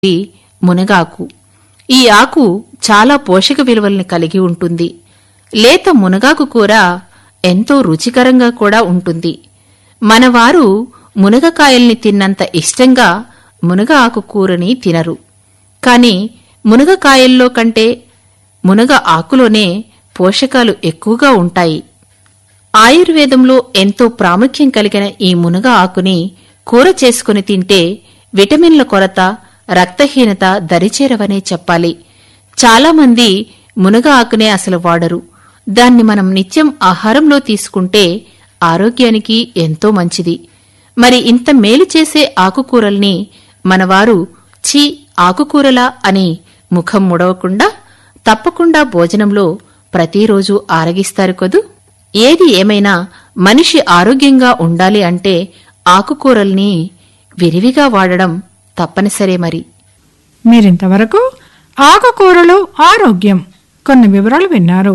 ఇది మునగాకు ఈ ఆకు చాలా పోషక విలువల్ని కలిగి ఉంటుంది లేత మునగాకు కూర ఎంతో రుచికరంగా కూడా ఉంటుంది మనవారు మునగకాయల్ని తిన్నంత ఇష్టంగా మునగ ఆకు కూరని తినరు కాని మునగకాయల్లో కంటే మునగ ఆకులోనే పోషకాలు ఎక్కువగా ఉంటాయి ఆయుర్వేదంలో ఎంతో ప్రాముఖ్యం కలిగిన ఈ మునగ ఆకుని కూర చేసుకుని తింటే విటమిన్ల కొరత రక్తహీనత దరిచేరవనే చెప్పాలి చాలామంది మునగ ఆకునే అసలు వాడరు దాన్ని మనం నిత్యం ఆహారంలో తీసుకుంటే ఆరోగ్యానికి ఎంతో మంచిది మరి ఇంత మేలు చేసే ఆకుకూరల్ని మనవారు ఛీ ఆకుకూరలా అని ముఖం ముడవకుండా తప్పకుండా భోజనంలో ప్రతిరోజు ఆరగిస్తారు కదూ ఏది ఏమైనా మనిషి ఆరోగ్యంగా ఉండాలి అంటే ఆకుకూరల్ని విరివిగా వాడడం తప్పనిసరే మరి మీరింతవరకు ఆకుకూరలు ఆరోగ్యం కొన్ని వివరాలు విన్నారు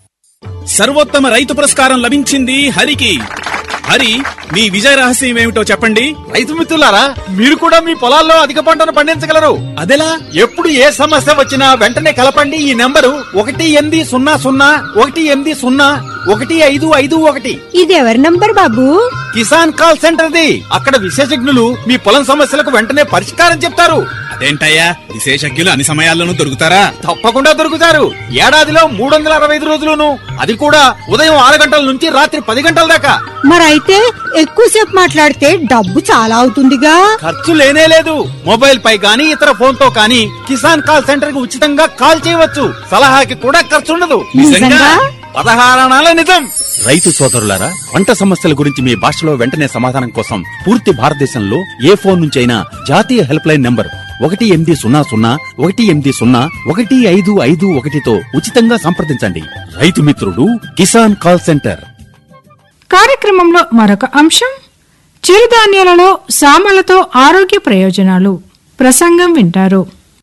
సర్వోత్తమ రైతు పురస్కారం లభించింది హరికి హరి మీ విజయ రహస్యం ఏమిటో చెప్పండి రైతు మిత్రులారా మీరు కూడా మీ పొలాల్లో అధిక పంటను పండించగలరు అదెలా ఎప్పుడు ఏ సమస్య వచ్చినా వెంటనే కలపండి ఈ నెంబరు ఒకటి ఎనిమిది సున్నా సున్నా ఒకటి ఎనిమిది సున్నా ఒకటి ఐదు ఐదు ఒకటి ఇది ఎవరి నంబర్ బాబు కిసాన్ కాల్ సెంటర్ ది అక్కడ విశేషజ్ఞులు మీ పొలం సమస్యలకు వెంటనే పరిష్కారం చెప్తారు అదేంటయ్యా విశేషజ్ఞులు అన్ని సమయాల్లోనూ దొరుకుతారా తప్పకుండా దొరుకుతారు ఏడాదిలో మూడు వందల అరవై ఐదు రోజులును అది కూడా ఉదయం ఆరు గంటల నుంచి రాత్రి పది గంటల దాకా మరైతే ఎక్కువసేపు మాట్లాడితే డబ్బు చాలా అవుతుందిగా ఖర్చు లేనే లేదు మొబైల్ పై గానీ ఇతర ఫోన్ తో కానీ కిసాన్ కాల్ సెంటర్ కి ఉచితంగా కాల్ చేయవచ్చు సలహాకి కూడా ఖర్చు ఉండదు నిజంగా? పదహారణాల నిజం రైతు సోదరులారా పంట సమస్యల గురించి మీ భాషలో వెంటనే సమాధానం కోసం పూర్తి భారతదేశంలో ఏ ఫోన్ నుంచైనా జాతీయ హెల్ప్ లైన్ నంబర్ ఒకటి ఎనిమిది సున్నా సున్నా ఒకటి ఎనిమిది సున్నా ఒకటి ఐదు ఐదు ఒకటితో ఉచితంగా సంప్రదించండి రైతు మిత్రుడు కిసాన్ కాల్ సెంటర్ కార్యక్రమంలో మరొక అంశం చిరుధాన్యాలలో సామలతో ఆరోగ్య ప్రయోజనాలు ప్రసంగం వింటారు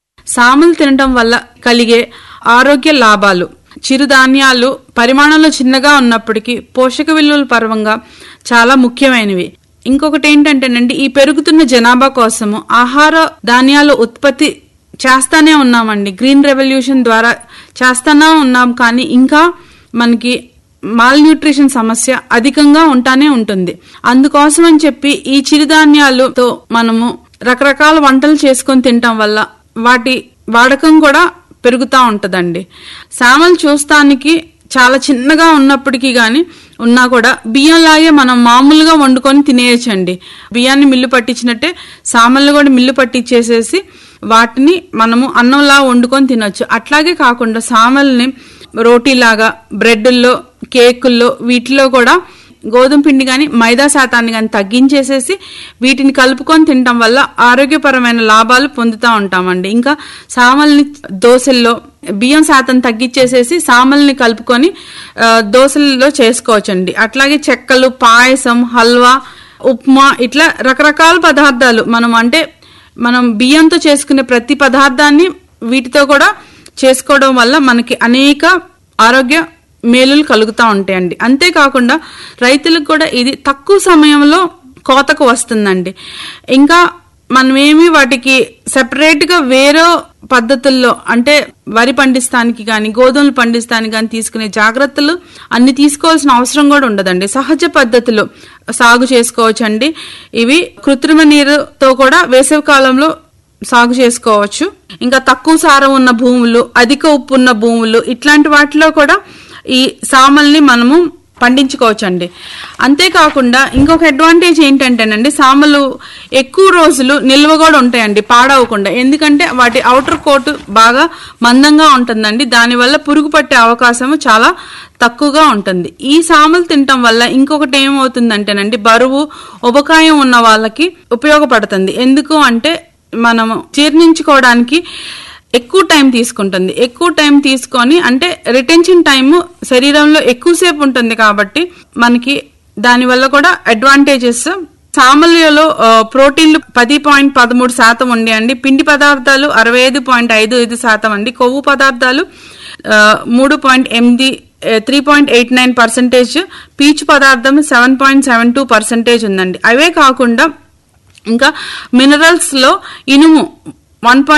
సామలు తినటం వల్ల కలిగే ఆరోగ్య లాభాలు చిరుధాన్యాలు పరిమాణంలో చిన్నగా ఉన్నప్పటికీ పోషక విలువల పరంగా చాలా ముఖ్యమైనవి ఇంకొకటి ఏంటంటేనండి ఈ పెరుగుతున్న జనాభా కోసము ఆహార ధాన్యాల ఉత్పత్తి చేస్తానే ఉన్నామండి గ్రీన్ రెవల్యూషన్ ద్వారా చేస్తానే ఉన్నాం కానీ ఇంకా మనకి మాల్ న్యూట్రిషన్ సమస్య అధికంగా ఉంటానే ఉంటుంది అందుకోసం అని చెప్పి ఈ చిరుధాన్యాలతో మనము రకరకాల వంటలు చేసుకొని తినటం వల్ల వాటి వాడకం కూడా పెరుగుతూ ఉంటదండి సామలు చూస్తానికి చాలా చిన్నగా ఉన్నప్పటికీ గాని ఉన్నా కూడా బియ్యంలాగే మనం మామూలుగా వండుకొని తినేయచ్చండి బియ్యాన్ని మిల్లు పట్టించినట్టే సామల్ని కూడా మిల్లు పట్టించేసేసి వాటిని మనము అన్నంలా వండుకొని తినొచ్చు అట్లాగే కాకుండా సామల్ని రోటీలాగా బ్రెడ్ల్లో కేకుల్లో వీటిలో కూడా గోధుమ పిండి కానీ మైదా శాతాన్ని కానీ తగ్గించేసేసి వీటిని కలుపుకొని తినటం వల్ల ఆరోగ్యపరమైన లాభాలు పొందుతూ ఉంటామండి ఇంకా సామల్ని దోశల్లో బియ్యం శాతం తగ్గించేసేసి సామల్ని కలుపుకొని ఆ, దోశల్లో చేసుకోవచ్చండి అట్లాగే చెక్కలు పాయసం హల్వా ఉప్మా ఇట్లా రకరకాల పదార్థాలు మనం అంటే మనం బియ్యంతో చేసుకునే ప్రతి పదార్థాన్ని వీటితో కూడా చేసుకోవడం వల్ల మనకి అనేక ఆరోగ్య మేలులు కలుగుతూ ఉంటాయండి అంతేకాకుండా రైతులకు కూడా ఇది తక్కువ సమయంలో కోతకు వస్తుందండి ఇంకా మనమేమి వాటికి సెపరేట్ గా వేరే పద్ధతుల్లో అంటే వరి పండిస్తానికి కానీ గోధుమలు పండిస్తానికి కానీ తీసుకునే జాగ్రత్తలు అన్ని తీసుకోవాల్సిన అవసరం కూడా ఉండదండి సహజ పద్ధతిలో సాగు చేసుకోవచ్చండి ఇవి కృత్రిమ నీరుతో కూడా వేసవి కాలంలో సాగు చేసుకోవచ్చు ఇంకా తక్కువ సారం ఉన్న భూములు అధిక ఉప్పు ఉన్న భూములు ఇట్లాంటి వాటిలో కూడా ఈ సామల్ని మనము పండించుకోవచ్చండి అంతేకాకుండా ఇంకొక అడ్వాంటేజ్ ఏంటంటేనండి సామలు ఎక్కువ రోజులు నిల్వ కూడా ఉంటాయండి పాడవకుండా ఎందుకంటే వాటి అవుటర్ కోట్ బాగా మందంగా ఉంటుందండి దానివల్ల పురుగు పట్టే అవకాశం చాలా తక్కువగా ఉంటుంది ఈ సామలు తినటం వల్ల ఇంకొకటి ఏమవుతుందంటేనండి బరువు ఉబకాయం ఉన్న వాళ్ళకి ఉపయోగపడుతుంది ఎందుకు అంటే మనము జీర్ణించుకోవడానికి ఎక్కువ టైం తీసుకుంటుంది ఎక్కువ టైం తీసుకొని అంటే రిటెన్షన్ టైం శరీరంలో ఎక్కువసేపు ఉంటుంది కాబట్టి మనకి దానివల్ల కూడా అడ్వాంటేజెస్ సామల్యలో ఆ, ప్రోటీన్లు పది పాయింట్ పదమూడు శాతం ఉండి అండి పిండి పదార్థాలు అరవై ఐదు పాయింట్ ఐదు ఐదు శాతం అండి కొవ్వు పదార్థాలు ఆ, మూడు పాయింట్ ఎనిమిది three point eight nine percentage పీచు పదార్థం seven point seven two percentage ఉందండి అవే కాకుండా ఇంకా మినరల్స్ లో ఇనుము వన్